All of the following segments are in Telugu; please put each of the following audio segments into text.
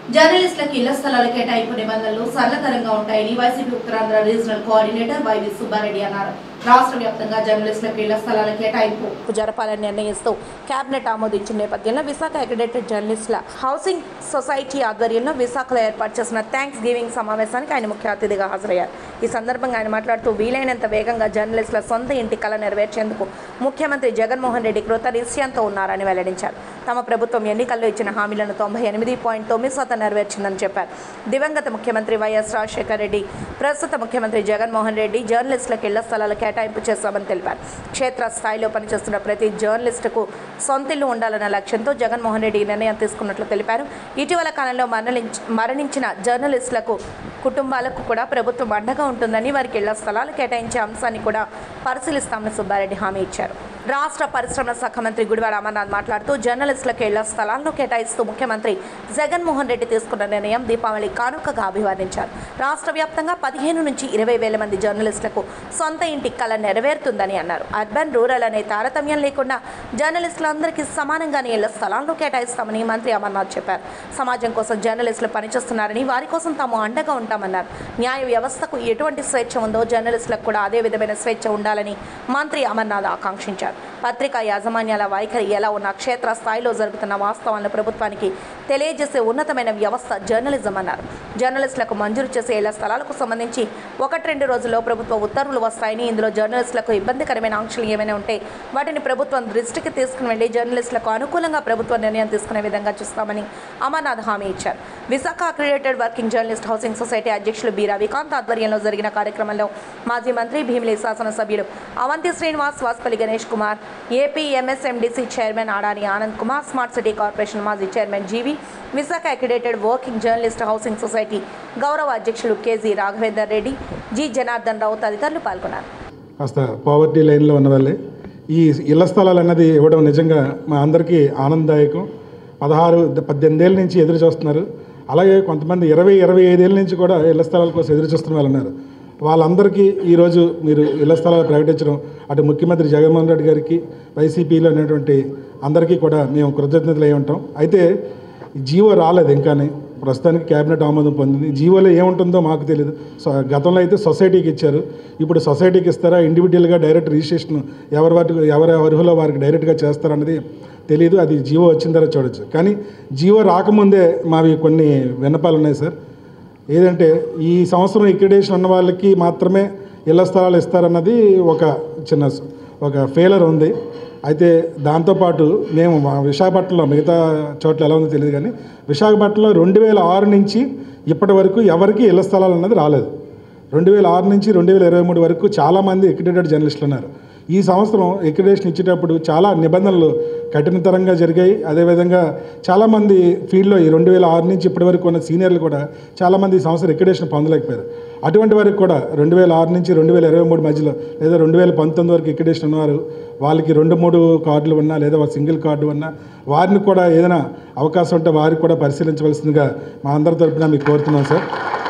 జర్నలిస్టులకు ఇళ్ల స్థలాల కేటాయింపు నిబంధనలు సరళతరంగా ఉంటాయని YCP Uttarandhra regional coordinator YV Subba Reddy అన్నారు రాష్ట్ర వ్యాప్తంగా జర్నలిస్టులకు ఇళ్ల స్థలాల కేటాయింపు జరపాలని నిర్ణయిస్తూ కేబినెట్ ఆమోదించిన నేపథ్యంలో విశాఖ అక్రిడేటెడ్ జర్నలిస్టుల హౌసింగ్ సొసైటీ ఆధ్వర్యంలో విశాఖలో ఏర్పాటు చేసిన థ్యాంక్స్ గివింగ్ సమావేశానికి ఆయన ముఖ్య అతిథిగా హాజరయ్యారు ఈ సందర్భంగా ఆయన మాట్లాడుతూ వీలైనంత వేగంగా జర్నలిస్టుల సొంత ఇంటి కళ నెరవేర్చేందుకు ముఖ్యమంత్రి జగన్మోహన్ రెడ్డి కృత నిశ్చయంతో ఉన్నారని వెల్లడించారు తమ ప్రభుత్వం ఎన్నికల్లో ఇచ్చిన హామీలను తొంభై ఎనిమిది పాయింట్ తొమ్మిది శాతం నెరవేర్చిందని చెప్పారు దివంగత ముఖ్యమంత్రి వైఎస్ రాజశేఖర రెడ్డి ప్రస్తుత ముఖ్యమంత్రి జగన్మోహన్ రెడ్డి జర్నలిస్టులకు ఇళ్ల స్థలాలు కేటాయింపు చేస్తామని తెలిపారు క్షేత్ర స్థాయిలో పనిచేస్తున్న ప్రతి జర్నలిస్టుకు సొంతిల్లు ఉండాలన్న లక్ష్యంతో జగన్మోహన్ రెడ్డి ఈ నిర్ణయం తీసుకున్నట్లు తెలిపారు ఇటీవల కాలంలో మరణించ మరణించిన జర్నలిస్టులకు కుటుంబాలకు కూడా ప్రభుత్వం అండగా ఉంటుందని వారికి ఇళ్ల స్థలాలు కేటాయించే అంశాన్ని కూడా పరిశీలిస్తామని సుబ్బారెడ్డి హామీ ఇచ్చారు రాష్ట్ర పరిశ్రమల శాఖ మంత్రి గుడివాడ అమర్నాథ్ మాట్లాడుతూ జర్నలిస్టులకు ఇళ్ల స్థలాలను కేటాయిస్తూ ముఖ్యమంత్రి జగన్మోహన్ రెడ్డి తీసుకున్న నిర్ణయం దీపావళి కానుకగా అభివర్ణించారు రాష్ట్ర వ్యాప్తంగా పదిహేను నుంచి ఇరవై వేల మంది జర్నలిస్టులకు సొంత ఇంటి కళ నెరవేరుతుందని అన్నారు అర్బన్ రూరల్ అనే తారతమ్యం లేకుండా జర్నలిస్టులందరికీ సమానంగానే ఇళ్ల స్థలాలను కేటాయిస్తామని మంత్రి అమర్నాథ్ చెప్పారు సమాజం కోసం జర్నలిస్టులు పనిచేస్తున్నారని వారి కోసం తాము అండగా ఉంటామన్నారు న్యాయ వ్యవస్థకు ఎటువంటి స్వేచ్ఛ ఉందో జర్నలిస్టులకు కూడా అదే విధమైన స్వేచ్ఛ ఉండాలని మంత్రి అమర్నాథ్ ఆకాంక్షించారు పత్రికా యాజమాన్యాల వైఖరి ఎలా ఉన్న క్షేత్ర స్థాయిలో జరుగుతున్న వాస్తవాలను ప్రభుత్వానికి తెలియజేసే ఉన్నతమైన వ్యవస్థ జర్నలిజం అన్నారు జర్నలిస్టులకు మంజూరు చేసే ఇళ్ల స్థలాలకు సంబంధించి ఒకటి రెండు రోజుల్లో ప్రభుత్వ ఉత్తర్వులు వస్తాయని ఇందులో జర్నలిస్టులకు ఇబ్బందికరమైన ఆంక్షలు ఏమైనా ఉంటే వాటిని ప్రభుత్వం దృష్టికి తీసుకుని వెళ్లి జర్నలిస్టులకు అనుకూలంగా ప్రభుత్వం నిర్ణయం తీసుకునే విధంగా చూస్తామని అమర్నాథ్ హామీ ఇచ్చారు Visakha accredited working journalist housing society అధ్యక్షులు బి రవికాంత్ ఆధ్వర్యంలో జరిగిన కార్యక్రమంలో మాజీ మంత్రి భీమిలి శాసనసభ్యులు Avanthi Srinivas Vasupalli Ganesh Kumar AP MSMDC chairman Adani Anand Kumar smart city corporation మాజీ chairman GV Visakha accredited working journalist housing society గౌరవ అధ్యక్షులు కేజీ రాఘవేందర్ రెడ్డి జి జనార్దన్ రావు తదితరులు పాల్గొన్నారు కాస్త పావర్టీ లైన్లో ఉన్న వాళ్ళే ఈ ఇళ్ల స్థలాలు అన్నది ఇవ్వడం నిజంగా మా అందరికీ ఆనందదాయకం పదహారు పద్దెనిమిది ఏళ్ళ నుంచి ఎదురు చూస్తున్నారు అలాగే కొంతమంది ఇరవై ఇరవై ఐదేళ్ళ నుంచి కూడా ఇళ్ల స్థలాల కోసం ఎదురు చూస్తున్న వాళ్ళు ఉన్నారు వాళ్ళందరికీ ఈరోజు మీరు ఇళ్ల స్థలాలు ప్రకటించడం అటు ముఖ్యమంత్రి జగన్మోహన్ రెడ్డి గారికి వైసీపీలో ఉన్నటువంటి అందరికీ కూడా మేము కృతజ్ఞతలు అయి ఉంటాం అయితే జీవో రాలేదు ఇంకానే ప్రస్తుతానికి కేబినెట్ ఆమోదం పొందింది జీవోలో ఏముంటుందో మాకు తెలియదు సో గతంలో అయితే సొసైటీకి ఇచ్చారు ఇప్పుడు సొసైటీకి ఇస్తారా ఇండివిజువల్గా డైరెక్ట్ రిజిస్ట్రేషన్ ఎవరి వాటి ఎవరి అర్హులో వారికి డైరెక్ట్గా చేస్తారన్నది తెలియదు అది జీవో వచ్చిన తర్వాత చూడొచ్చు కానీ జీవో రాకముందే మావి కొన్ని విన్నపాలు ఉన్నాయి సార్ ఏదంటే ఈ సంవత్సరం ఇక్రిడేషన్ ఉన్న వాళ్ళకి మాత్రమే ఇళ్ల స్థలాలు ఇస్తారన్నది ఒక చిన్న స- ఒక ఫెయిలర్ ఉంది అయితే దాంతోపాటు మేము మా విశాఖపట్నంలో మిగతా చోట్ల ఎలా ఉందో తెలియదు కానీ విశాఖపట్నంలో రెండు వేల ఆరు నుంచి ఇప్పటి వరకు ఎవరికి ఇళ్ల స్థలాలు అన్నది రాలేదు రెండు వేల ఆరు నుంచి రెండు వేల ఇరవై మూడు వరకు చాలామంది ఎక్రిడేటెడ్ జర్నలిస్టులు ఉన్నారు ఈ సంవత్సరం ఎక్రిడేషన్ ఇచ్చేటప్పుడు చాలా నిబంధనలు కఠినతరంగా జరిగాయి అదేవిధంగా చాలామంది ఫీల్డ్లో ఈ రెండు వేల ఆరు నుంచి ఇప్పటి వరకు ఉన్న సీనియర్లు కూడా చాలామంది ఈ సంవత్సరం ఎక్రిడేషన్ పొందలేకపోయారు అటువంటి వారికి కూడా రెండు వేల ఆరు నుంచి రెండు వేల ఇరవై మూడు మధ్యలో లేదా రెండు వేల పంతొమ్మిది వరకు ఎక్రిడేషన్ ఉన్నవారు వాళ్ళకి రెండు మూడు కార్డులు ఉన్నా లేదా ఒక సింగిల్ కార్డు ఉన్నా వారిని కూడా ఏదైనా అవకాశం ఉంటే వారికి కూడా పరిశీలించవలసిందిగా మా అందరి తరపున మీకు కోరుతున్నాం సార్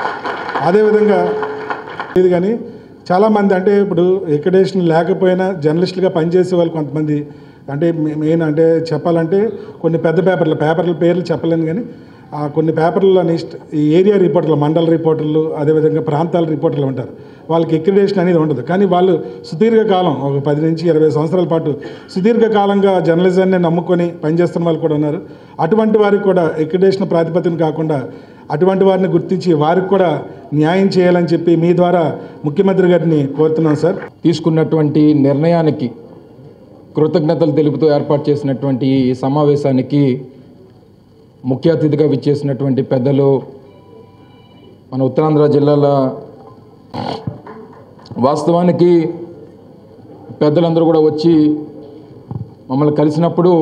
అదేవిధంగా ఇది కానీ చాలామంది అంటే ఇప్పుడు ఎక్కడేషన్ లేకపోయినా జర్నలిస్టులుగా పనిచేసే వాళ్ళు కొంతమంది అంటే మె- మెయిన్ అంటే చెప్పాలంటే కొన్ని పెద్ద పేపర్లు పేపర్ల పేర్లు చెప్పలేను కానీ ఆ కొన్ని పేపర్లలో నెక్స్ట్ ఈ ఏరియా రిపోర్టర్లు మండల రిపోర్టర్లు అదేవిధంగా ప్రాంతాల రిపోర్టర్లు ఉంటారు వాళ్ళకి ఎక్రిడేషన్ అనేది ఉండదు కానీ వాళ్ళు సుదీర్ఘకాలం ఒక పది నుంచి ఇరవై సంవత్సరాల పాటు సుదీర్ఘకాలంగా జర్నలిజాన్ని నమ్ముకొని పనిచేస్తున్న వాళ్ళు కూడా ఉన్నారు అటువంటి వారికి కూడా ఎక్రిడేషన్ ప్రాతిపదికన కాకుండా అటువంటి వారిని గుర్తించి వారికి కూడా న్యాయం చేయాలని చెప్పి మీ ద్వారా ముఖ్యమంత్రి గారిని కోరుతున్నాం సార్ తీసుకున్నటువంటి నిర్ణయానికి కృతజ్ఞతలు తెలుపుతూ ఏర్పాటు చేసినటువంటి ఈ సమావేశానికి ముఖ్య అతిథిగా విచ్చేసినటువంటి పెద్దలు మన ఉత్తరాంధ్ర జిల్లాల వాస్తవానికి పెద్దలందరూ కూడా వచ్చి మమ్మల్ని కలిసినప్పుడు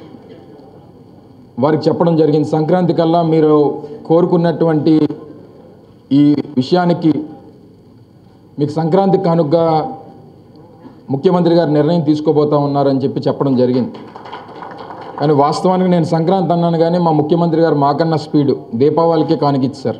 వారికి చెప్పడం జరిగింది సంక్రాంతి కల్లా మీరు కోరుకున్నటువంటి ఈ విషయానికి మీకు సంక్రాంతి కానుకగా ముఖ్యమంత్రి గారు నిర్ణయం తీసుకోబోతా ఉన్నారని చెప్పి చెప్పడం జరిగింది కానీ వాస్తవానికి నేను సంక్రాంతి అన్నాను కానీ మా ముఖ్యమంత్రి గారు మాకన్నా స్పీడు దీపావళికే కానుకిచ్చారు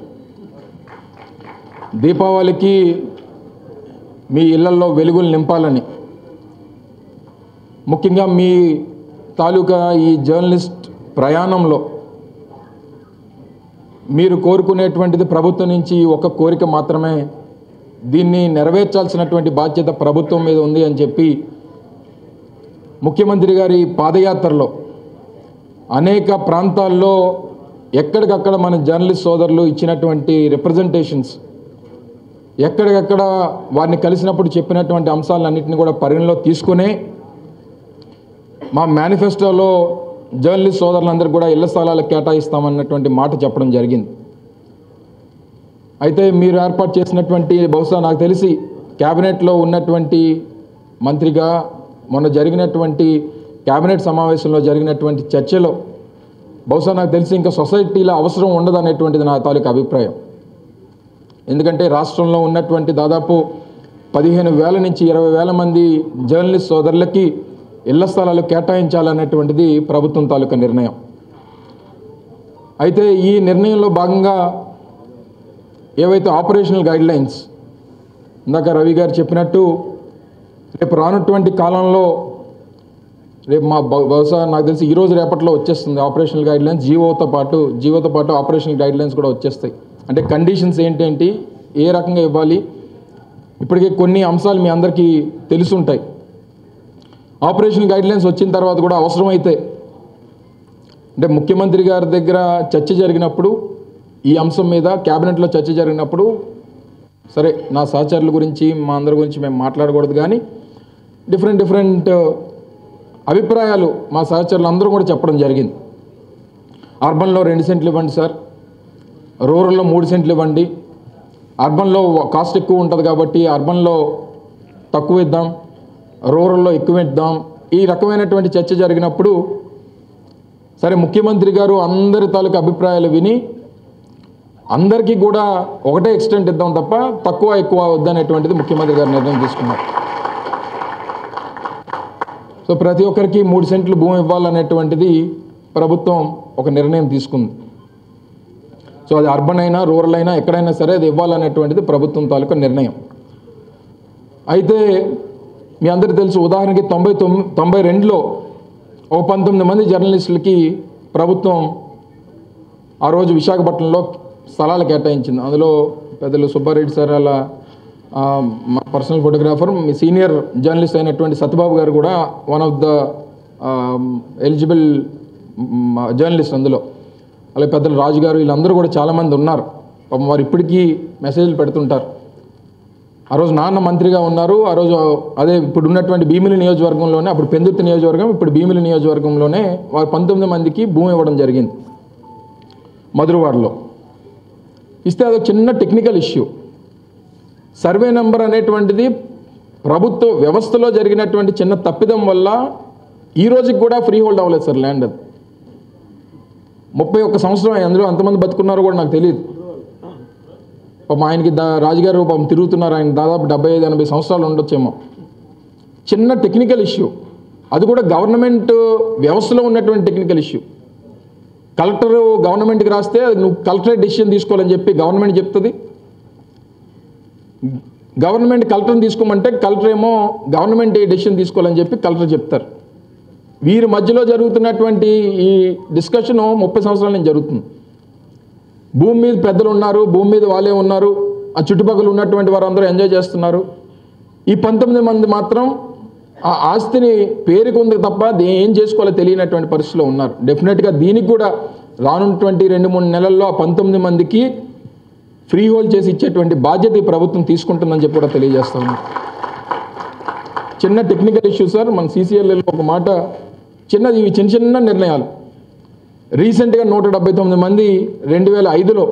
దీపావళికి మీ ఇళ్లలో వెలుగులు నింపాలని ముఖ్యంగా మీ తాలూకా ఈ జర్నలిస్ట్ ప్రయాణంలో మీరు కోరుకునేటువంటిది ప్రభుత్వం నుంచి ఒక కోరిక మాత్రమే దీన్ని నెరవేర్చాల్సినటువంటి బాధ్యత ప్రభుత్వం మీద ఉంది అని చెప్పి ముఖ్యమంత్రి గారి పాదయాత్రలో అనేక ప్రాంతాల్లో ఎక్కడికక్కడ మన జర్నలిస్ట్ సోదరులు ఇచ్చినటువంటి రిప్రజెంటేషన్స్ ఎక్కడికక్కడ వారిని కలిసినప్పుడు చెప్పినటువంటి అంశాలన్నింటినీ కూడా పరిగణలో తీసుకునే మా మేనిఫెస్టోలో జర్నలిస్ట్ సోదరులందరికీ కూడా ఇళ్ల స్థలాలకు కేటాయిస్తామన్నటువంటి మాట చెప్పడం జరిగింది అయితే మీరు ఏర్పాటు చేసినటువంటి బహుశా నాకు తెలిసి క్యాబినెట్లో ఉన్నటువంటి మంత్రిగా మొన్న జరిగినటువంటి క్యాబినెట్ సమావేశంలో జరిగినటువంటి చర్చలో బహుశా నాకు తెలిసి ఇంకా సొసైటీలో అవసరం ఉండదు అనేటువంటిది నా తాలూకు అభిప్రాయం ఎందుకంటే రాష్ట్రంలో ఉన్నటువంటి దాదాపు పదిహేను వేల నుంచి ఇరవై వేల మంది జర్నలిస్ట్ సోదరులకి ఇళ్ల స్థలాలు కేటాయించాలనేటువంటిది ప్రభుత్వం తాలూకా నిర్ణయం అయితే ఈ నిర్ణయంలో భాగంగా ఏవైతే ఆపరేషనల్ గైడ్ లైన్స్ ఇందాక రవి గారు చెప్పినట్టు రేపు రానటువంటి కాలంలో రేపు మా బహు- బహుశా నాకు తెలిసి ఈ రోజు రేపట్లో వచ్చేస్తుంది ఆపరేషనల్ గైడ్ లైన్స్ జీవోతో పాటు జీవోతో పాటు ఆపరేషనల్ గైడ్ లైన్స్ కూడా వచ్చేస్తాయి అంటే కండిషన్స్ ఏంటేంటి ఏ రకంగా ఇవ్వాలి ఇప్పటికే కొన్ని అంశాలు మీ అందరికీ తెలుసుంటాయి ఆపరేషన్ గైడ్ లైన్స్ వచ్చిన తర్వాత కూడా అవసరమైతే అంటే ముఖ్యమంత్రి గారి దగ్గర చర్చ జరిగినప్పుడు ఈ అంశం మీద క్యాబినెట్లో చర్చ జరిగినప్పుడు సరే నా సహచరుల గురించి మా అందరి గురించి మేము మాట్లాడకూడదు కానీ డిఫరెంట్ డిఫరెంట్ అభిప్రాయాలు మా సహచరులు అందరూ కూడా చెప్పడం జరిగింది అర్బన్లో రెండు సెంట్లు ఇవ్వండి సార్ రూరల్లో మూడు సెంట్లు ఇవ్వండి అర్బన్లో కాస్ట్ ఎక్కువ ఉంటుంది కాబట్టి అర్బన్లో తక్కువ ఇద్దాం రూరల్లో ఎక్కువ ఇద్దాం ఈ రకమైనటువంటి చర్చ జరిగినప్పుడు సరే ముఖ్యమంత్రి గారు అందరి తాలూకు అభిప్రాయాలు విని అందరికీ కూడా ఒకటే ఎక్స్టెంట్ ఇద్దాం తప్ప తక్కువ ఎక్కువ వద్దనేటువంటిది ముఖ్యమంత్రి గారు నిర్ణయం తీసుకున్నారు సో ప్రతి ఒక్కరికి మూడు సెంట్లు భూమి ఇవ్వాలనేటువంటిది ప్రభుత్వం ఒక నిర్ణయం తీసుకుంది సో అది అర్బన్ అయినా రూరల్ అయినా ఎక్కడైనా సరే అది ఇవ్వాలనేటువంటిది ప్రభుత్వం తాలూకా నిర్ణయం అయితే మీ అందరికీ తెలుసు ఉదాహరణకి తొంభై తొమ్మిది తొంభై రెండులో ఒక పంతొమ్మిది మంది జర్నలిస్టులకి ప్రభుత్వం ఆ రోజు విశాఖపట్నంలో స్థలాలు కేటాయించింది అందులో పెద్దలు సుబ్బారెడ్డి సార్ అలా ఆ, మా పర్సనల్ ఫోటోగ్రాఫర్ మీ సీనియర్ జర్నలిస్ట్ అయినటువంటి సత్యబాబు గారు కూడా one of the eligible journalist అందులో అలాగే పెద్దలు రాజు గారు వీళ్ళందరూ కూడా చాలామంది ఉన్నారు పాపం వారు ఇప్పటికీ మెసేజ్లు పెడుతుంటారు ఆ రోజు నాన్న మంత్రిగా ఉన్నారు ఆ రోజు అదే ఇప్పుడు ఉన్నటువంటి భీమిలి నియోజకవర్గంలోనే అప్పుడు పెందుర్తి నియోజకవర్గం ఇప్పుడు భీమిలి నియోజకవర్గంలోనే వారు పంతొమ్మిది మందికి భూమి ఇవ్వడం జరిగింది మధురవాడలో ఇస్తే అదొక చిన్న టెక్నికల్ ఇష్యూ సర్వే నెంబర్ అనేటువంటిది ప్రభుత్వ వ్యవస్థలో జరిగినటువంటి చిన్న తప్పిదం వల్ల ఈ రోజుకి కూడా ఫ్రీ హోల్డ్ అవ్వలేదు సార్ ల్యాండ్ అది ముప్పై ఒక్క సంవత్సరం అయ్యి. అందులో ఎంతమంది బతుకున్నారో కూడా నాకు తెలియదు పాపం ఆయనకి దా రాజుగారు పాపం తిరుగుతున్నారు ఆయన దాదాపు డెబ్బై ఐదు ఎనభై సంవత్సరాలు ఉండొచ్చేమో చిన్న టెక్నికల్ ఇష్యూ అది కూడా గవర్నమెంట్ వ్యవస్థలో ఉన్నటువంటి టెక్నికల్ ఇష్యూ కలెక్టర్ గవర్నమెంట్కి రాస్తే నువ్వు కలెక్టరేట్ డెసిషన్ తీసుకోవాలని చెప్పి గవర్నమెంట్ చెప్తుంది గవర్నమెంట్ కలెక్టర్ని తీసుకోమంటే కలెక్టర్ ఏమో గవర్నమెంట్ డెసిషన్ తీసుకోవాలని చెప్పి కలెక్టర్ చెప్తారు వీరి మధ్యలో జరుగుతున్నటువంటి ఈ డిస్కషన్ ముప్పై సంవత్సరాల నుంచి జరుగుతుంది భూమి మీద పెద్దలు ఉన్నారు భూమి మీద వాళ్ళే ఉన్నారు ఆ చుట్టుపక్కల ఉన్నటువంటి వారందరూ ఎంజాయ్ చేస్తున్నారు ఈ పంతొమ్మిది మంది మాత్రం ఆ ఆస్తిని పేరుకు ఉంది తప్ప దే- ఏం చేసుకోవాలో తెలియనటువంటి పరిస్థితిలో ఉన్నారు డెఫినెట్గా దీనికి కూడా రానున్నటువంటి రెండు మూడు నెలల్లో ఆ పంతొమ్మిది మందికి ఫ్రీ హోల్డ్ చేసి ఇచ్చేటువంటి బాధ్యత ఈ ప్రభుత్వం తీసుకుంటుందని చెప్పి కూడా తెలియజేస్తా ఉన్నాం చిన్న టెక్నికల్ ఇష్యూ సార్ మన సీసీఎల్ఏలో ఒక మాట చిన్నది ఇవి చిన్న చిన్న నిర్ణయాలు రీసెంట్గా నూట డెబ్బై తొమ్మిది మంది రెండు వేల ఐదులో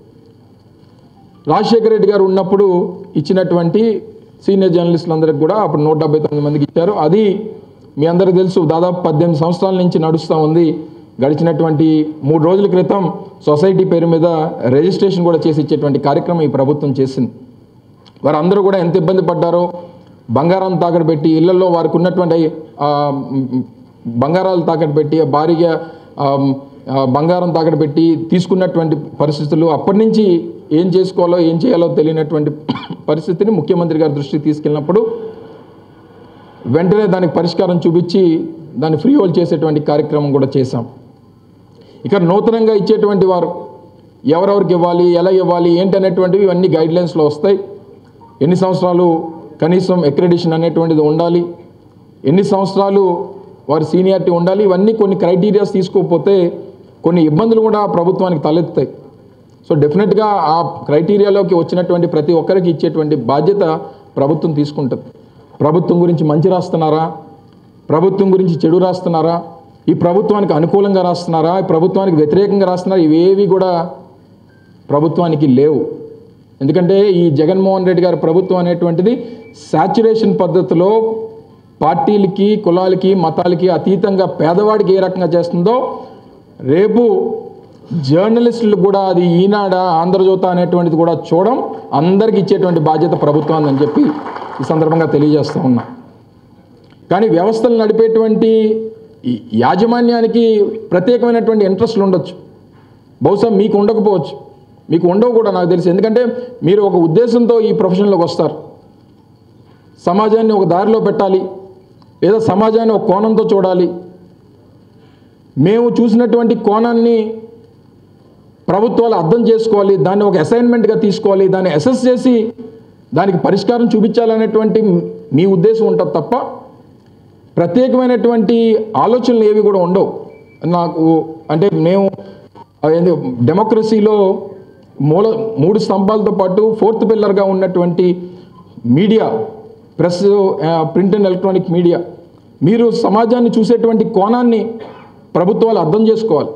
రాజశేఖర రెడ్డి గారు ఉన్నప్పుడు ఇచ్చినటువంటి సీనియర్ జర్నలిస్టులందరికీ కూడా అప్పుడు నూట డెబ్బై తొమ్మిది మందికి ఇచ్చారు అది మీ అందరికీ తెలుసు దాదాపు పద్దెనిమిది సంవత్సరాల నుంచి నడుస్తూ ఉంది గడిచినటువంటి మూడు రోజుల క్రితం సొసైటీ పేరు మీద రిజిస్ట్రేషన్ కూడా చేసి ఇచ్చేటువంటి కార్యక్రమం ఈ ప్రభుత్వం చేసింది వారందరూ కూడా ఎంత ఇబ్బంది పడ్డారో బంగారం తాకట్టు పెట్టి ఇళ్లలో వారికి ఉన్నటువంటి ఆ, మ్, బంగారాలు తాకట్టు పెట్టి భారీగా ఆ, ఆ, బంగారం తాకట్టు పెట్టి తీసుకున్నటువంటి పరిస్థితులు అప్పటి నుంచి ఏం చేసుకోవాలో ఏం చేయాలో తెలియనటువంటి పరిస్థితిని ముఖ్యమంత్రి గారి దృష్టికి తీసుకెళ్ళినప్పుడు వెంటనే దానికి పరిష్కారం చూపించి దాన్ని ఫ్రీ హోల్డ్ చేసేటువంటి కార్యక్రమం కూడా చేశాం ఇక నూతనంగా ఇచ్చేటువంటి వారు ఎవరెవరికి ఇవ్వాలి ఎలా ఇవ్వాలి ఏంటి అనేటువంటివి ఇవన్నీ గైడ్లైన్స్లో వస్తాయి ఎన్ని సంవత్సరాలు కనీసం ఎక్రెడిషన్ అనేటువంటిది ఉండాలి ఎన్ని సంవత్సరాలు వారి సీనియారిటీ ఉండాలి ఇవన్నీ కొన్ని క్రైటీరియాస్ తీసుకోకపోతే కొన్ని ఇబ్బందులు కూడా ప్రభుత్వానికి తలెత్తాయి సో డెఫినెట్గా ఆ క్రైటీరియాలోకి వచ్చినటువంటి ప్రతి ఒక్కరికి ఇచ్చేటువంటి బాధ్యత ప్రభుత్వం తీసుకుంటుంది ప్రభుత్వం గురించి మంచి రాస్తున్నారా ప్రభుత్వం గురించి చెడు రాస్తున్నారా ఈ ప్రభుత్వానికి అనుకూలంగా రాస్తున్నారా ఈ ప్రభుత్వానికి వ్యతిరేకంగా రాస్తున్నారా ఇవేవి కూడా ప్రభుత్వానికి లేవు ఎందుకంటే ఈ జగన్మోహన్ రెడ్డి గారి ప్రభుత్వం అనేటువంటిది శాచురేషన్ పద్ధతిలో పార్టీలకి కులాలకి మతాలకి అతీతంగా పేదవాడికి ఏ రకంగా చేస్తుందో రేపు జర్నలిస్టులు కూడా అది ఈనాడ ఆంధ్రజ్యోత అనేటువంటిది కూడా చూడడం అందరికి ఇచ్చేటువంటి బాధ్యత ప్రభుత్వం అని చెప్పి ఈ సందర్భంగా తెలియజేస్తూ ఉన్నా కానీ వ్యవస్థలు నడిపేటువంటి ఈ యాజమాన్యానికి ప్రత్యేకమైనటువంటి ఇంట్రెస్ట్లు ఉండొచ్చు బహుశా మీకు ఉండకపోవచ్చు మీకు ఉండవు కూడా నాకు తెలిసి ఎందుకంటే మీరు ఒక ఉద్దేశంతో ఈ ప్రొఫెషన్లోకి వస్తారు సమాజాన్ని ఒక దారిలో పెట్టాలి లేదా సమాజాన్ని ఒక కోణంతో చూడాలి మేము చూసినటువంటి కోణాన్ని ప్రభుత్వాలు అర్థం చేసుకోవాలి దాన్ని ఒక అసైన్మెంట్గా తీసుకోవాలి దాన్ని అసెస్ చేసి దానికి పరిష్కారం చూపించాలనేటువంటి మీ ఉద్దేశం ఉంటుంది తప్ప ప్రత్యేకమైనటువంటి ఆలోచనలు ఏవి కూడా ఉండవు నాకు అంటే మేము అదేంటి డెమోక్రసీలో మూల మూడు స్తంభాలతో పాటు ఫోర్త్ పిల్లర్గా ఉన్నటువంటి media press print and electronic media మీరు సమాజాన్ని చూసేటువంటి కోణాన్ని ప్రభుత్వాలు అర్థం చేసుకోవాలి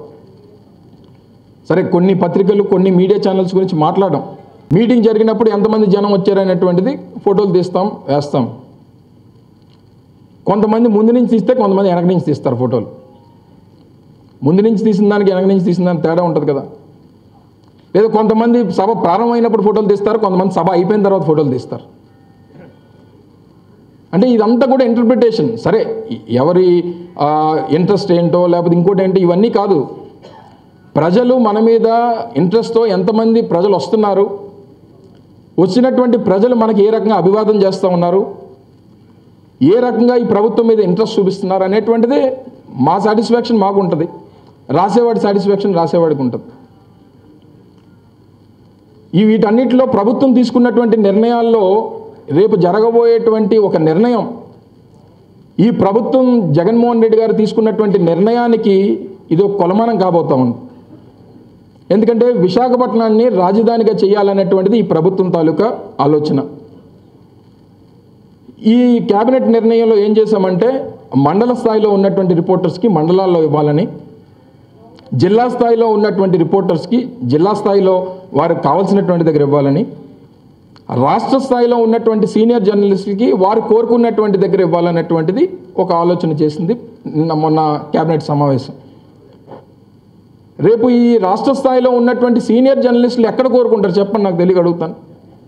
సరే కొన్ని పత్రికలు కొన్ని మీడియా ఛానల్స్ గురించి మాట్లాడడం మీటింగ్ జరిగినప్పుడు ఎంతమంది జనం వచ్చారనేటువంటిది ఫోటోలు తీస్తాం వేస్తాం కొంతమంది ముందు నుంచి తీస్తే కొంతమంది వెనక నుంచి తీస్తారు ఫోటోలు ముందు నుంచి తీసిన దానికి వెనక నుంచి తీసిన దానికి తేడా ఉంటుంది కదా లేదా కొంతమంది సభ ప్రారంభమైనప్పుడు ఫోటోలు తీస్తారు కొంతమంది సభ అయిపోయిన తర్వాత ఫోటోలు తీస్తారు అంటే ఇదంతా కూడా ఇంటర్ప్రిటేషన్ సరే ఎవరి ఇంట్రెస్ట్ ఏంటో లేకపోతే ఇంకోటి ఏంటో ఇవన్నీ కాదు ప్రజలు మన మీద ఇంట్రెస్ట్తో ఎంతమంది ప్రజలు వస్తున్నారు వచ్చినటువంటి ప్రజలు మనకి ఏ రకంగా అభివాదం చేస్తూ ఉన్నారు ఏ రకంగా ఈ ప్రభుత్వం మీద ఇంట్రెస్ట్ చూపిస్తున్నారు అనేటువంటిది మా సాటిస్ఫాక్షన్ మాకు ఉంటుంది రాసేవాడి సాటిస్ఫాక్షన్ రాసేవాడికి ఉంటుంది ఈ వీటన్నిటిలో ప్రభుత్వం తీసుకున్నటువంటి నిర్ణయాల్లో రేపు జరగబోయేటువంటి ఒక నిర్ణయం ఈ ప్రభుత్వం జగన్మోహన్ రెడ్డి గారు తీసుకున్నటువంటి నిర్ణయానికి ఇది ఒక కొలమానం కాబోతా ఉంది ఎందుకంటే విశాఖపట్నాన్ని రాజధానిగా చేయాలనేటువంటిది ఈ ప్రభుత్వం తాలూకా ఆలోచన ఈ కేబినెట్ నిర్ణయంలో ఏం చేశామంటే మండల స్థాయిలో ఉన్నటువంటి రిపోర్టర్స్కి మండలాల్లో ఇవ్వాలని జిల్లా స్థాయిలో ఉన్నటువంటి రిపోర్టర్స్కి జిల్లా స్థాయిలో వారికి కావాల్సినటువంటి దగ్గర ఇవ్వాలని రాష్ట్ర స్థాయిలో ఉన్నటువంటి సీనియర్ జర్నలిస్టులకి వారు కోరుకున్నటువంటి దగ్గర ఇవ్వాలనేటువంటిది ఒక ఆలోచన చేసింది నిన్న మొన్న కేబినెట్ సమావేశం రేపు ఈ రాష్ట్ర స్థాయిలో ఉన్నటువంటి సీనియర్ జర్నలిస్టులు ఎక్కడ కోరుకుంటారు చెప్పండి నాకు తెలియ అడుగుతాను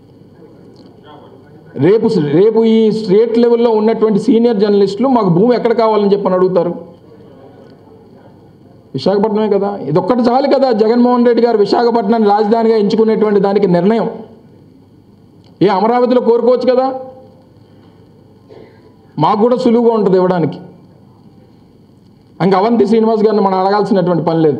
రేపు రేపు ఈ స్టేట్ లెవెల్లో ఉన్నటువంటి సీనియర్ జర్నలిస్టులు మాకు భూమి ఎక్కడ కావాలని చెప్పని అడుగుతారు విశాఖపట్నమే కదా ఇదొక్కటి చాలు కదా జగన్మోహన్ రెడ్డి గారు విశాఖపట్నాన్ని రాజధానిగా ఎంచుకునేటువంటి దానికి నిర్ణయం ఏ అమరావతిలో కోరుకోవచ్చు కదా మాకు కూడా సులువుగా ఉంటుంది ఇవ్వడానికి ఇంక అవంతి శ్రీనివాస్ గారిని మనం అడగాల్సినటువంటి పని లేదు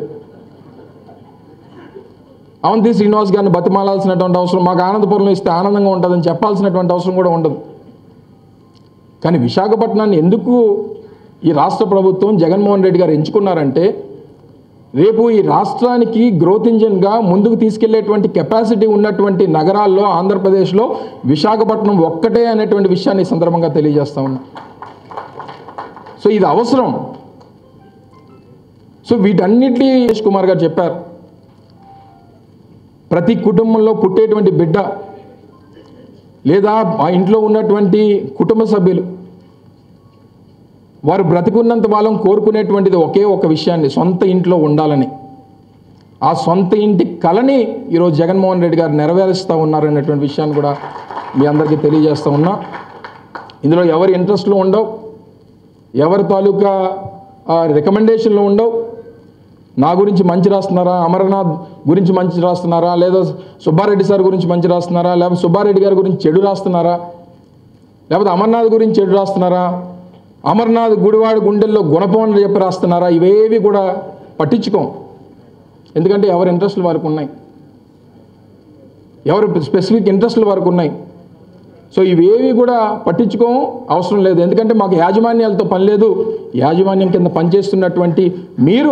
అవంతి శ్రీనివాస్ గారిని బతిమాలాల్సినటువంటి అవసరం మాకు ఆనందపురంలో ఇస్తే ఆనందంగా ఉంటుందని చెప్పాల్సినటువంటి అవసరం కూడా ఉండదు కానీ విశాఖపట్నాన్ని ఎందుకు ఈ రాష్ట్ర ప్రభుత్వం జగన్మోహన్ రెడ్డి గారు ఎంచుకున్నారంటే రేపు ఈ రాష్ట్రానికి గ్రోత్ ఇంజిన్గా ముందుకు తీసుకెళ్లేటువంటి కెపాసిటీ ఉన్నటువంటి నగరాల్లో ఆంధ్రప్రదేశ్లో విశాఖపట్నం ఒక్కటే అనేటువంటి విషయాన్ని ఈ సందర్భంగా తెలియజేస్తా ఉన్నా సో ఇది అవసరం సో వీటన్నిటి సురేష్ కుమార్ గారు చెప్పారు ప్రతి కుటుంబంలో పుట్టేటువంటి బిడ్డ లేదా ఆ ఇంట్లో ఉన్నటువంటి కుటుంబ సభ్యులు వారు బ్రతికున్నంత వాళ్ళం కోరుకునేటువంటిది ఒకే ఒక విషయాన్ని సొంత ఇంట్లో ఉండాలని ఆ సొంత ఇంటి కళని ఈరోజు జగన్మోహన్ రెడ్డి గారు నెరవేరుస్తూ ఉన్నారు అనేటువంటి విషయాన్ని కూడా మీ అందరికీ తెలియజేస్తూ ఉన్నా ఇందులో ఎవరి ఇంట్రెస్ట్లు ఉండవు ఎవరి తాలూకా రికమెండేషన్లు ఉండవు నా గురించి మంచి రాస్తున్నారా అమర్నాథ్ గురించి మంచి రాస్తున్నారా లేదా సుబ్బారెడ్డి సార్ గురించి మంచి రాస్తున్నారా లేకపోతే సుబ్బారెడ్డి గారి గురించి చెడు రాస్తున్నారా లేకపోతే అమర్నాథ్ గురించి చెడు రాస్తున్నారా అమర్నాథ్ గుడివాడ గుండెల్లో గుణపవన్ చెప్పి రాస్తున్నారా ఇవేవి కూడా పట్టించుకోం ఎందుకంటే ఎవరి ఇంట్రెస్ట్లు వారికి ఉన్నాయి ఎవరు స్పెసిఫిక్ ఇంట్రెస్ట్ల వరకు ఉన్నాయి సో ఇవేవి కూడా పట్టించుకోం అవసరం లేదు ఎందుకంటే మాకు యాజమాన్యాలతో పని లేదు యాజమాన్యం కింద పనిచేస్తున్నటువంటి మీరు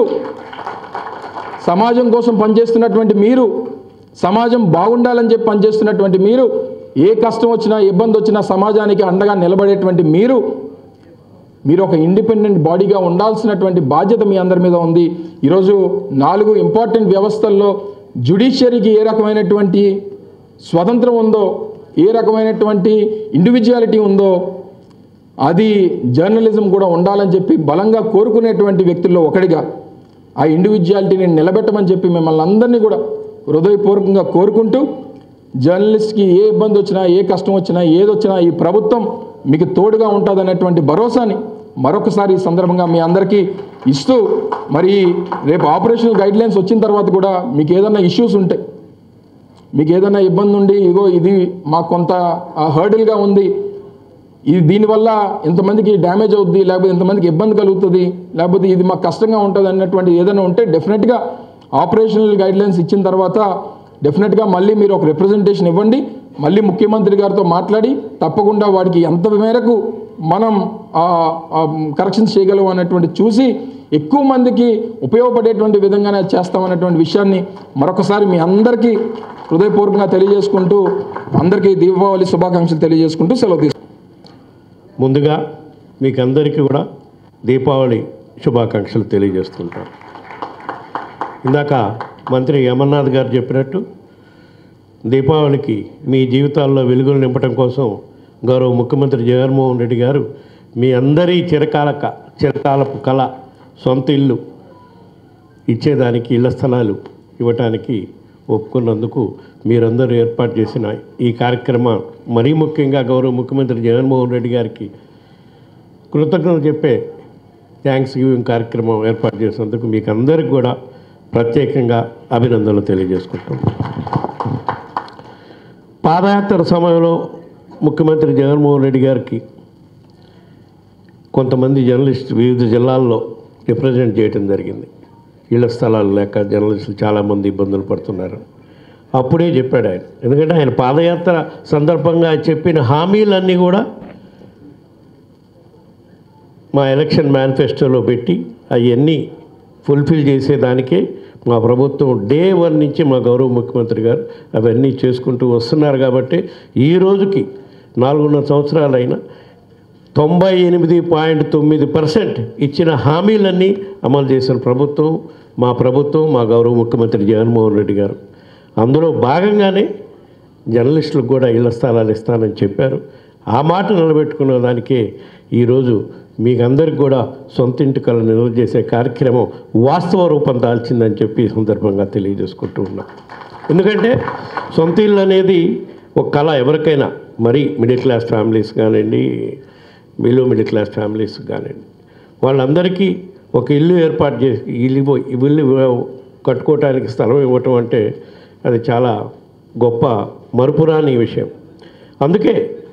సమాజం కోసం పనిచేస్తున్నటువంటి మీరు సమాజం బాగుండాలని చెప్పి పనిచేస్తున్నటువంటి మీరు ఏ కష్టం వచ్చినా ఇబ్బంది వచ్చినా సమాజానికి అండగా నిలబడేటువంటి మీరు మీరు ఒక ఇండిపెండెంట్ బాడీగా ఉండాల్సినటువంటి బాధ్యత మీ అందరి మీద ఉంది ఈరోజు నాలుగు ఇంపార్టెంట్ వ్యవస్థల్లో జ్యుడిషియరీకి ఏ రకమైనటువంటి స్వతంత్రం ఉందో ఏ రకమైనటువంటి ఇండివిజువాలిటీ ఉందో అది జర్నలిజం కూడా ఉండాలని చెప్పి బలంగా కోరుకునేటువంటి వ్యక్తుల్లో ఒకడిగా ఆ ఇండివిజువాలిటీని నిలబెట్టమని చెప్పి మిమ్మల్ని అందరినీ కూడా హృదయపూర్వకంగా కోరుకుంటూ జర్నలిస్ట్కి ఏ ఇబ్బంది వచ్చినా ఏ కష్టం వచ్చినా ఏదొచ్చినా ఈ ప్రభుత్వం మీకు తోడుగా ఉంటుందనేటువంటి భరోసాని మరొకసారి ఈ సందర్భంగా మీ అందరికీ ఇస్తూ మరి రేపు ఆపరేషనల్ గైడ్లైన్స్ వచ్చిన తర్వాత కూడా మీకు ఏదైనా ఇష్యూస్ ఉంటాయి మీకు ఏదైనా ఇబ్బంది ఉండి ఇగో ఇది మాకు కొంత హర్డిల్గా ఉంది ఇది దీనివల్ల ఇంతమందికి డ్యామేజ్ అవుద్ది లేకపోతే ఇంతమందికి ఇబ్బంది కలుగుతుంది లేకపోతే ఇది మాకు కష్టంగా ఉంటుంది అన్నటువంటి ఏదైనా ఉంటే డెఫినెట్గా ఆపరేషనల్ గైడ్లైన్స్ ఇచ్చిన తర్వాత డెఫినెట్గా మళ్ళీ మీరు ఒక రిప్రజెంటేషన్ ఇవ్వండి మళ్ళీ ముఖ్యమంత్రి గారితో మాట్లాడి తప్పకుండా వాడికి ఎంత మేరకు మనం కరెక్షన్స్ చేయగలం అన్నటువంటి చూసి ఎక్కువ మందికి ఉపయోగపడేటువంటి విధంగానే చేస్తామన్నటువంటి విషయాన్ని మరొకసారి మీ అందరికీ హృదయపూర్వకంగా తెలియజేసుకుంటూ అందరికీ దీపావళి శుభాకాంక్షలు తెలియజేసుకుంటూ సెలవు తీసుకుంటాను ముందుగా మీకు అందరికీ కూడా దీపావళి శుభాకాంక్షలు తెలియజేస్తుంటాం ఇందాక మంత్రి అమర్నాథ్ గారు చెప్పినట్టు దీపావళికి మీ జీవితాల్లో వెలుగులు నింపడం కోసం గౌరవ ముఖ్యమంత్రి జగన్మోహన్ రెడ్డి గారు మీ అందరి చిరకాల క- చిరకాలపు కళ సొంత ఇల్లు ఇచ్చేదానికి ఇళ్ల స్థలాలు ఇవ్వటానికి ఒప్పుకున్నందుకు మీరందరూ ఏర్పాటు చేసిన ఈ కార్యక్రమం మరీ ముఖ్యంగా గౌరవ ముఖ్యమంత్రి జగన్మోహన్ రెడ్డి గారికి కృతజ్ఞతలు చెప్పే థ్యాంక్స్ గివింగ్ కార్యక్రమం ఏర్పాటు చేసినందుకు మీకు అందరికి కూడా ప్రత్యేకంగా అభినందనలు తెలియజేసుకుంటాం పాదయాత్ర సమయంలో ముఖ్యమంత్రి జగన్మోహన్ రెడ్డి గారికి కొంతమంది జర్నలిస్ట్ వివిధ జిల్లాల్లో రిప్రజెంట్ చేయడం జరిగింది ఇళ్ల స్థలాలు లేక జర్నలిస్టులు చాలామంది ఇబ్బందులు పడుతున్నారు అప్పుడే చెప్పాడు ఆయన ఎందుకంటే ఆయన పాదయాత్ర సందర్భంగా చెప్పిన హామీలన్నీ కూడా మా ఎలక్షన్ మేనిఫెస్టోలో పెట్టి అవన్నీ ఫుల్ఫిల్ చేసేదానికే మా ప్రభుత్వం డే వన్ నుంచి మా గౌరవ ముఖ్యమంత్రి గారు అవన్నీ చేసుకుంటూ వస్తున్నారు కాబట్టి ఈ రోజుకి నాలుగున్నర సంవత్సరాలైనా తొంభై ఎనిమిది పాయింట్ తొమ్మిది పర్సెంట్ ఇచ్చిన హామీలన్నీ అమలు చేసిన ప్రభుత్వం మా ప్రభుత్వం మా గౌరవ ముఖ్యమంత్రి జగన్మోహన్ రెడ్డి గారు అందులో భాగంగానే జర్నలిస్టులకు కూడా ఇళ్ల స్థలాలు ఇస్తానని చెప్పారు ఆ మాట నిలబెట్టుకున్న దానికే ఈరోజు మీకు అందరికి కూడా సొంత ఇంటి కళ నిల్వ చేసే కార్యక్రమం వాస్తవ రూపం దాల్చిందని చెప్పి ఈ సందర్భంగా తెలియజేసుకుంటూ ఉన్నాం ఎందుకంటే సొంత ఇల్లు అనేది ఒక కళ ఎవరికైనా మరీ మిడిల్ క్లాస్ ఫ్యామిలీస్ కానివ్వండి బిలో మిడిల్ క్లాస్ ఫ్యామిలీస్ కానివ్వండి వాళ్ళందరికీ ఒక ఇల్లు ఏర్పాటు చేసి ఇల్లు ఇవ్వ- ఇల్లు ఇవ్వ- కట్టుకోవటానికి స్థలం ఇవ్వటం అంటే అది చాలా గొప్ప మరుపురాని విషయం అందుకే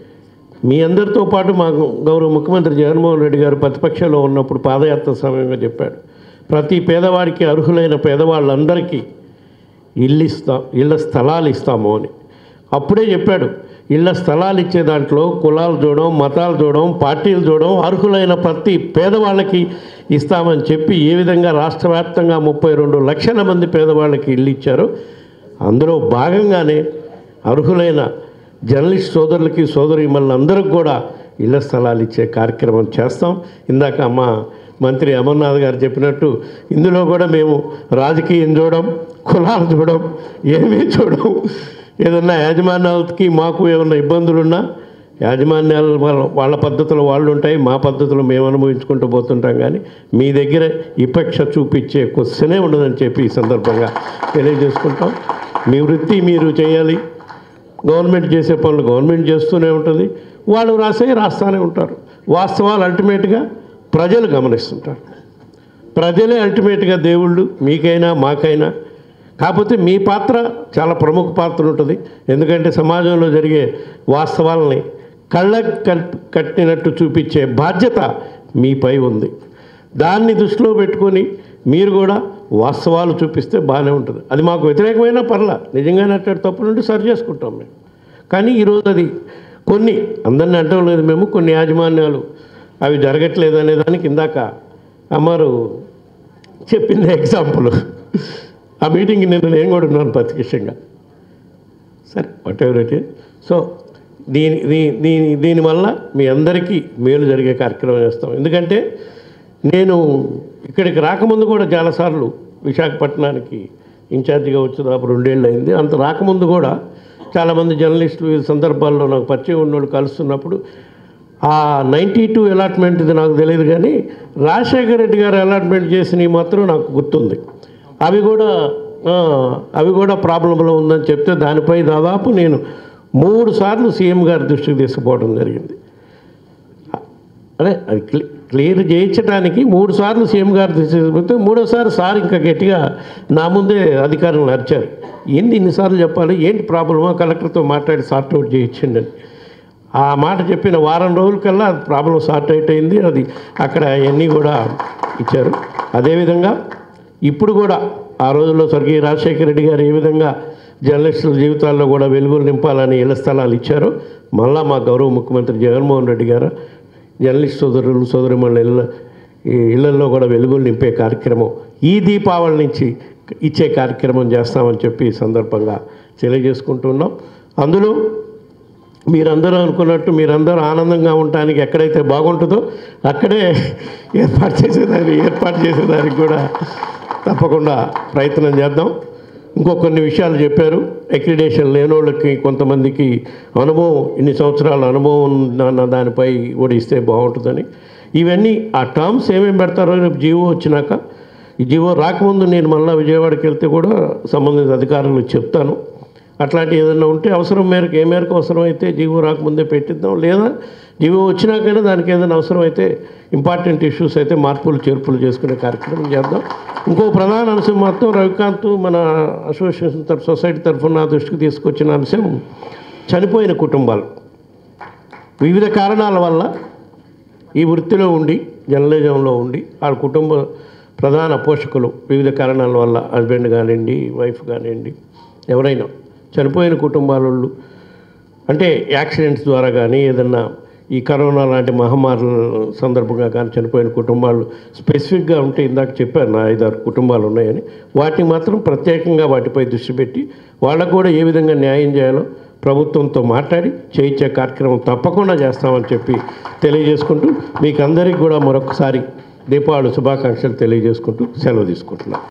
మీ అందరితో పాటు మా గౌరవ ముఖ్యమంత్రి జగన్మోహన్ రెడ్డి గారు ప్రతిపక్షంలో ఉన్నప్పుడు పాదయాత్ర సమయంగా చెప్పాడు ప్రతి పేదవాడికి అర్హులైన పేదవాళ్ళందరికీ ఇల్లు ఇస్తాం ఇళ్ళ స్థలాలు ఇస్తాము అని అప్పుడే చెప్పాడు ఇళ్ళ స్థలాలు ఇచ్చే దాంట్లో కులాలు చూడడం మతాలు చూడడం పార్టీలు చూడడం అర్హులైన ప్రతి పేదవాళ్ళకి ఇస్తామని చెప్పి ఏ విధంగా రాష్ట్ర వ్యాప్తంగా ముప్పై రెండు లక్షల మంది పేదవాళ్ళకి ఇల్లు ఇచ్చారో అందులో భాగంగానే అర్హులైన జర్నలిస్ట్ సోదరులకి సోదరిమణులందరికీ కూడా ఇళ్ల స్థలాలు ఇచ్చే కార్యక్రమం చేస్తాం ఇందాక మా మంత్రి అమర్నాథ్ గారు చెప్పినట్టు ఇందులో కూడా మేము రాజకీయం చూడం కులాలు చూడం ఏమీ చూడం ఏదన్నా యాజమాన్యాలకి మాకు ఏమన్నా ఇబ్బందులున్నా యాజమాన్యాల వాళ్ళ వాళ్ళ పద్ధతులు వాళ్ళు ఉంటాయి మా పద్ధతులు మేము అనుభవించుకుంటూ పోతుంటాం కానీ మీ దగ్గర విపక్ష చూపించే క్వశ్చనే ఉండదని చెప్పి ఈ సందర్భంగా తెలియజేసుకుంటాం మీ వృత్తి మీరు చేయాలి గవర్నమెంట్ చేసే పనులు గవర్నమెంట్ చేస్తూనే ఉంటుంది వాళ్ళు రాసే రాస్తూనే ఉంటారు వాస్తవాలు అల్టిమేట్గా ప్రజలు గమనిస్తుంటారు ప్రజలే అల్టిమేట్గా దేవుళ్ళు మీకైనా మాకైనా కాకపోతే మీ పాత్ర చాలా ప్రముఖ పాత్ర ఉంటుంది ఎందుకంటే సమాజంలో జరిగే వాస్తవాలని కళ్ళ కట్టినట్టు చూపించే బాధ్యత మీపై ఉంది దాన్ని దృష్టిలో పెట్టుకొని మీరు కూడా వాస్తవాలు చూపిస్తే బాగానే ఉంటుంది అది మాకు వ్యతిరేకమైన పర్లా నిజంగానే అట్టాడు తప్పులు ఉంటే సరి చేసుకుంటాం మేము కానీ ఈరోజు అది కొన్ని అందరిని అంటం లేదు మేము కొన్ని యాజమాన్యాలు అవి జరగట్లేదు అనే దానికి ఇందాక అమ్మారు చెప్పింది ఎగ్జాంపుల్ ఆ మీటింగ్ నిన్న నేను కూడా ఉన్నాను ప్రత్యక్షంగా సరే whatever it is so దీని దీ- దీని దీనివల్ల మీ అందరికీ మేలు జరిగే కార్యక్రమం చేస్తాం ఎందుకంటే నేను ఇక్కడికి రాకముందు కూడా చాలాసార్లు విశాఖపట్నానికి ఇన్ఛార్జిగా వచ్చి దాదాపు రెండేళ్ళు అయింది అంత రాకముందు కూడా చాలామంది జర్నలిస్టులు ఈ సందర్భాల్లో నాకు పరిచయం ఉన్నోళ్ళు కలుస్తున్నప్పుడు ఆ నైంటీ టూ అలాట్మెంట్ ఇది నాకు తెలియదు కానీ రాజశేఖర రెడ్డి గారు అలాట్మెంట్ చేసినవి మాత్రం నాకు గుర్తుంది అవి కూడా ఆ, అవి కూడా ప్రాబ్లంలో ఉందని చెప్తే దానిపై దాదాపు నేను మూడు సార్లు సీఎం గారి దృష్టికి తీసుకుపోవడం జరిగింది అదే అది క్లి క్లియర్ చేయించడానికి మూడు సార్లు సీఎం గారు తీసుకుపోతే మూడోసారి సార్ ఇంకా గట్టిగా నా ముందే అధికారులను అరిచారు ఏంది ఇన్నిసార్లు చెప్పాలి ఏంటి ప్రాబ్లమా కలెక్టర్తో మాట్లాడి సార్ట్ అవుట్ చేయించండి అని ఆ మాట చెప్పిన వారం రోజుల కల్లా అది ప్రాబ్లం సార్ట్ అవుట్ అయింది అది అక్కడ అవన్నీ కూడా ఇచ్చారు అదేవిధంగా ఇప్పుడు కూడా ఆ రోజుల్లో స్వర్గీయ రాజశేఖర రెడ్డి గారు ఏ విధంగా జర్నలిస్టుల జీవితాల్లో కూడా వెలుగులు నింపాలని ఇళ్ల స్థలాలు ఇచ్చారో మళ్ళా మా గౌరవ ముఖ్యమంత్రి జగన్మోహన్ రెడ్డి గారు జర్నలిస్ట్ సోదరులు సోదరిమణుల ఇళ్ళ ఈ ఇళ్లలో కూడా వెలుగులు నింపే కార్యక్రమం ఈ దీపావళి నుంచి ఇచ్చే కార్యక్రమం చేస్తామని చెప్పి ఈ సందర్భంగా తెలియజేసుకుంటున్నాం అందులో మీరందరూ అనుకున్నట్టు మీరందరూ ఆనందంగా ఉండటానికి ఎక్కడైతే బాగుంటుందో అక్కడే ఏర్పాటు చేసేదానికి ఏర్పాటు చేసేదానికి కూడా తప్పకుండా ప్రయత్నం చేద్దాం ఇంకో కొన్ని విషయాలు చెప్పారు అక్రిడేషన్ లేనోళ్ళకి కొంతమందికి అనుభవం ఇన్ని సంవత్సరాల అనుభవం ఉన్న దానిపై కూడా ఇస్తే బాగుంటుందని ఇవన్నీ ఆ టర్మ్స్ ఏమేమి పెడతారో రేపు జీవో వచ్చినాక ఈ జీవో రాకముందు నేను మళ్ళీ విజయవాడకి వెళ్తే కూడా సంబంధిత అధికారులకు చెప్తాను అట్లాంటి ఏదైనా ఉంటే అవసరం మేరకు ఏ మేరకు అవసరమైతే జీవో రాకముందే పెట్టిద్దాం లేదా జీవో వచ్చినాకైనా దానికి ఏదైనా అవసరమైతే ఇంపార్టెంట్ ఇష్యూస్ అయితే మార్పులు చేర్పులు చేసుకునే కార్యక్రమం చేద్దాం ఇంకో ప్రధాన అంశం మాత్రం రవికాంత్ మన అసోసియేషన్ తరఫు సొసైటీ తరఫున నా దృష్టికి తీసుకొచ్చిన అంశం చనిపోయిన కుటుంబాలు వివిధ కారణాల వల్ల ఈ వృత్తిలో ఉండి జర్నలిజంలో ఉండి వాళ్ళ కుటుంబ ప్రధాన పోషకులు వివిధ కారణాల వల్ల హస్బెండ్ కానివ్వండి వైఫ్ కానివ్వండి ఎవరైనా చనిపోయిన కుటుంబాల వాళ్ళు అంటే యాక్సిడెంట్స్ ద్వారా కానీ ఏదన్నా ఈ కరోనా లాంటి మహమ్మారుల సందర్భంగా కానీ చనిపోయిన కుటుంబాలు స్పెసిఫిక్గా ఉంటే ఇందాక చెప్పాను నా ఐదారు కుటుంబాలు ఉన్నాయని వాటిని మాత్రం ప్రత్యేకంగా వాటిపై దృష్టి పెట్టి వాళ్ళకు కూడా ఏ విధంగా న్యాయం చేయాలో ప్రభుత్వంతో మాట్లాడి చేయించే కార్యక్రమం తప్పకుండా చేస్తామని చెప్పి తెలియజేసుకుంటూ మీకు అందరికీ కూడా మరొకసారి దీపావళి శుభాకాంక్షలు తెలియజేసుకుంటూ సెలవు తీసుకుంటున్నాను